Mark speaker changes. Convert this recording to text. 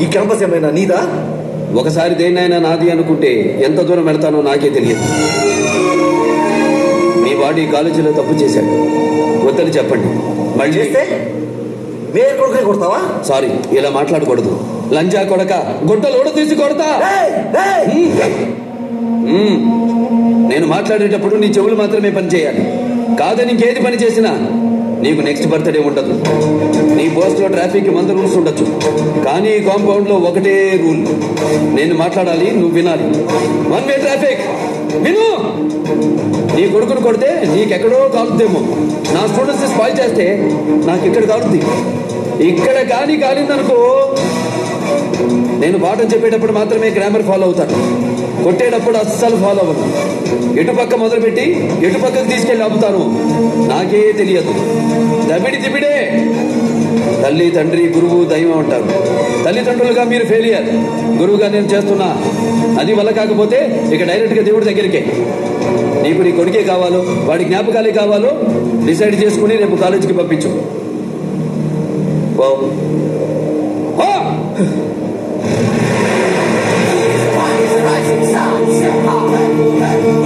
Speaker 1: ఈ క్యాంపస్ ఏమైనా నీదా
Speaker 2: ఒకసారి దేన్నైనా నాది అనుకుంటే ఎంత దూరం వెళ్తానో నాకే తెలియదు మీ వాడు ఈ కాలేజీలో తప్పు చేశాడు వద్దని చెప్పండి మళ్ళీ
Speaker 1: చేస్తే మేయర్ కొడుకునే కొడతావా
Speaker 2: సారీ ఇలా మాట్లాడకూడదు లంజా కొడక గుడ్డలోడ తీసి కొడతా
Speaker 1: ఏయ్, ఏయ్!
Speaker 2: మ్మ్. నేను మాట్లాడేటప్పుడు నీ చెవులు మాత్రమే పని చేయాలి కాదని ఇంకేది పని చేసినా నీకు నెక్స్ట్ బర్త్డే ఉండదు నీ పోస్ట్ లో ట్రాఫిక్ వంద రూల్స్ ఉండొచ్చు కానీ ఈ కాంపౌండ్ లో ఒకటే రూల్ నేను మాట్లాడాలి నువ్వు వినాలి వన్ వే ట్రాఫిక్ విను నీ కొడుకును కొడితే నీకెక్కడో కాలుద్దేమో నా స్టూడెంట్స్ స్పాయిల్ చేస్తే నాకు ఇక్కడ కాలుద్ది ఇక్కడ కానీ కాలిందనుకో నేను పాఠం చెప్పేటప్పుడు మాత్రమే గ్రామర్ ఫాలో అవుతాను కొట్టేటప్పుడు అస్సలు ఫాలో అవ్వను ఎటు పక్క మొదలుపెట్టి ఎటు పక్కకు తీసుకెళ్ళి ఆపుతాను నాకే తెలియదు దబిడి దిబిడే తల్లి తండ్రి గురువు దైవం అంటారు తల్లిదండ్రులుగా మీరు ఫెయిలియర్ గురువుగా నేను చేస్తున్నా అది వల్ల కాకపోతే ఇక డైరెక్ట్ గా దేవుడి దగ్గరికే నీకు నీ కొడుకే కావాలో వాడి జ్ఞాపకాలే కావాలో డిసైడ్ చేసుకుని రేపు కాలేజీకి పంపించు పో. పో.
Speaker 3: Rising sun,